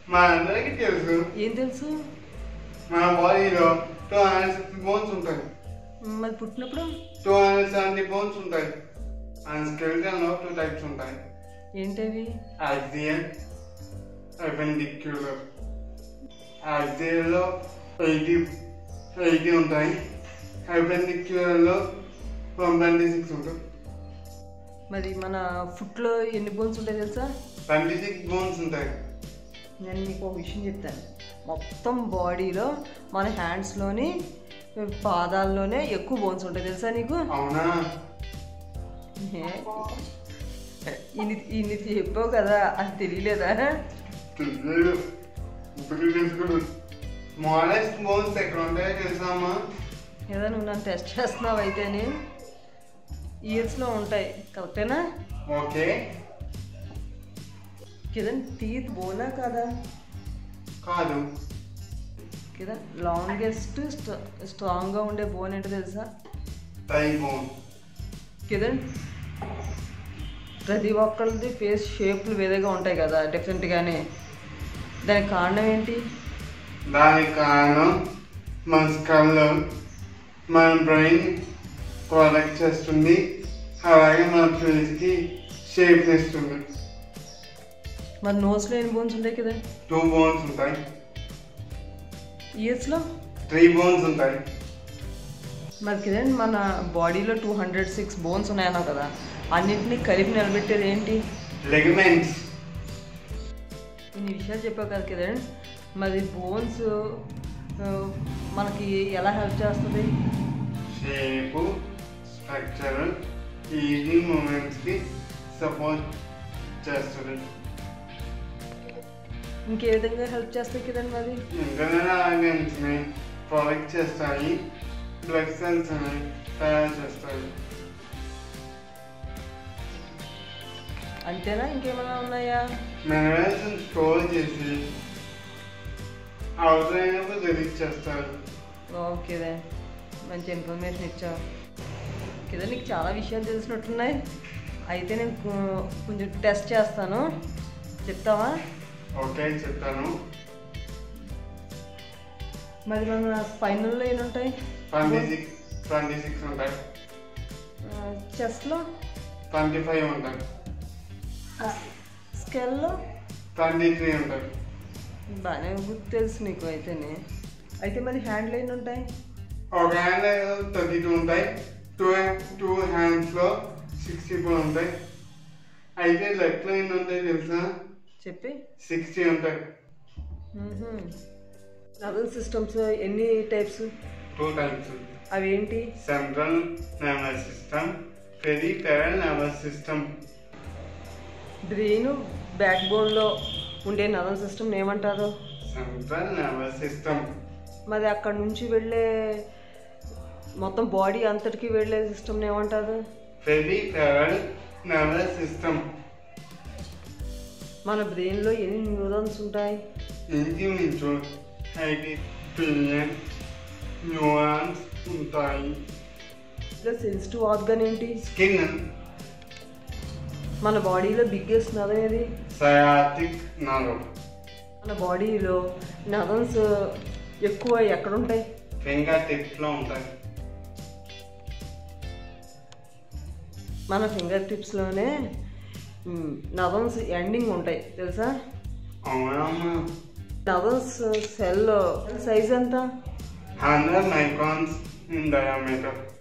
మా అందరికీ తెలుసు ఏం తెలుసు మన బాడీలో టూ హండ్రెడ్ సిక్స్టీ బోన్స్ ఉంటాయి మరి పుట్టినప్పుడు టూ హండ్రెడ్ సెవెంటీ బోన్స్ ఉంటాయి అండ్ స్కెల్టన్ లో టూ టైప్స్ ఉంటాయి ఏంటవి యాక్సియల్ అపెండిక్యులర్ యాక్సియల్ లో ఎయిటీ ఎయిటీ ఉంటాయి అపెండిక్యులర్ లో వన్ ట్వంటీ సిక్స్ ఉంటాయి మరి మన ఫుట్లో ఎన్ని బోన్స్ ఉంటాయి తెలుసా ట్వంటీ సిక్స్ బోన్స్ ఉంటాయి నేను మీకు ఒక విషయం చెప్తాను మొత్తం బాడీలో మన హ్యాండ్స్లోని పాదాల్లోనే ఎక్కువ బోన్స్ ఉంటాయి తెలుసా నీకు అవునా ఏ? ఇన్ని ఇన్ని చెప్పావు కదా అది తెలియలేదా తెలియదు ఇప్పుడు తెలుసుకున్నాను స్మాలెస్ట్ బోన్స్ ఎక్కడ ఉంటాయో తెలుసా అమ్మా ఏదో నువ్వు నన్ను టెస్ట్ చేస్తున్నావు అయితేనే ఇయర్స్లో ఉంటాయి కరెక్టేనా ఓకే కిరణ్ టీత్ బోనా కాదా కాదు కదా లాంగెస్ట్ స్ట్రాంగ్గా ఉండే బోన్ ఏంటో తెలుసా టై బోన్ కిరణ్ ప్రతి ఒక్కరిది ఫేస్ షేప్లు వేరేగా ఉంటాయి కదా డిఫరెంట్గానే దానికి కారణం ఏంటి దానికి కారణం మన స్కల్లో మన బ్రెయిన్ ప్రొడక్ట్ చేస్తుంది అలాగే మన ఫేస్కి షేప్ ఇస్తుంది మరి నోస్లో ఎన్ని బోన్స్ ఉంటాయి కదా టూ బోన్స్ ఉంటాయి ఇయర్స్లో త్రీ బోన్స్ ఉంటాయి మరి కిరణ్ మన బాడీలో టూ హండ్రెడ్ సిక్స్ బోన్స్ ఉన్నాయన్నావు కదా అన్నింటినీ కలిపి నిలబెట్టేది ఏంటి లెగమెంట్స్ ఇన్ని విషయాలు చెప్పావు కదా కిరణ్ మరి బోన్స్ మనకి ఎలా హెల్ప్ చేస్తుంది షేపు స్ట్రక్చర్ ఈజీ మూమెంట్స్కి సపోర్ట్ చేస్తుంది ఇంకే విధంగా హెల్ప్ చేస్తాయి కిరణ్ మరి ఇంటర్నల్ ఆర్గన్స్ని ప్రొడక్ట్ చేస్తాయి బ్లడ్ సెల్స్ని తయారు చేస్తాయి అంతేనా ఇంకేమైనా ఉన్నాయా మినరల్స్ స్టోర్ చేసి అవసరమైనప్పుడు రిలీజ్ చేస్తారు ఓకే మంచి ఇన్ఫర్మేషన్ ఇచ్చావు కదా నీకు చాలా విషయాలు తెలిసినట్టున్నాయి అయితే నేను కొ- కొంచెం టెస్ట్ చేస్తాను చెప్తావా ఓకే చెప్తాను మరి మన స్పైనల్లో ఎన్ని ఉంటాయి ట్వంటీ సిక్స్ ట్వంటీ సిక్స్ ఉంటాయి చెస్ట్లో ట్వంటీ ఫైవ్ ఉంటాయి స్కెల్లో ట్వంటీ త్రీ ఉంటాయి బాగానే గుర్తు తెలుసు నీకు అయితేనే అయితే మరి హ్యాండ్లో ఎన్ని ఉంటాయి ఒక హ్యాండ్ థర్టీ టూ ఉంటాయి టూ టూ హ్యాండ్స్లో సిక్స్టీ ఫోర్ ఉంటాయి అయితే లెఫ్ట్లో ఎన్ని ఉంటాయి తెలుసా చెప్పి సిక్స్టీ ఉంటాయి నర్వల్ సిస్టమ్స్ ఎన్ని టైప్స్ టూ టైప్స్ అవి ఏంటి central nervous system peripheral nervous system brain back బోన్లో ఉండే నర్వల్ సిస్టమ్ ఏమంటారు సెంట్రల్ నర్వస్ సిస్టమ్ మరి అక్కడ నుంచి వెళ్ళే మొత్తం బాడీ అంతటికి వెళ్ళే సిస్టమ్ ఏమంటారు పెరిఫెరల్ నర్వస్ సిస్టమ్ మన బ్రెయిన్లో ఎన్ని న్యూరాన్స్ ఉంటాయి ఇంచుమించు ఎయిటీ బిలియన్ న్యూరాన్స్ ఉంటాయి ఇలా సెన్సిటివ్ ఆర్గన్ ఏంటి స్కిన్ మన బాడీలో బిగ్గెస్ట్ నరం ఏది సయాటిక్ నర్వ్ మన బాడీలో నరన్స్ ఎక్కువ ఎక్కడ ఉంటాయి ఫింగర్ టిప్స్లో ఉంటాయి మన ఫింగర్ టిప్స్లోనే నరన్స్ ఎండింగ్ ఉంటాయి తెలుసా అవునమ్మా నరన్స్ సెల్ సైజ్ ఎంత హండ్రెడ్ మైక్రాన్స్ ఇన్ డయామీటర్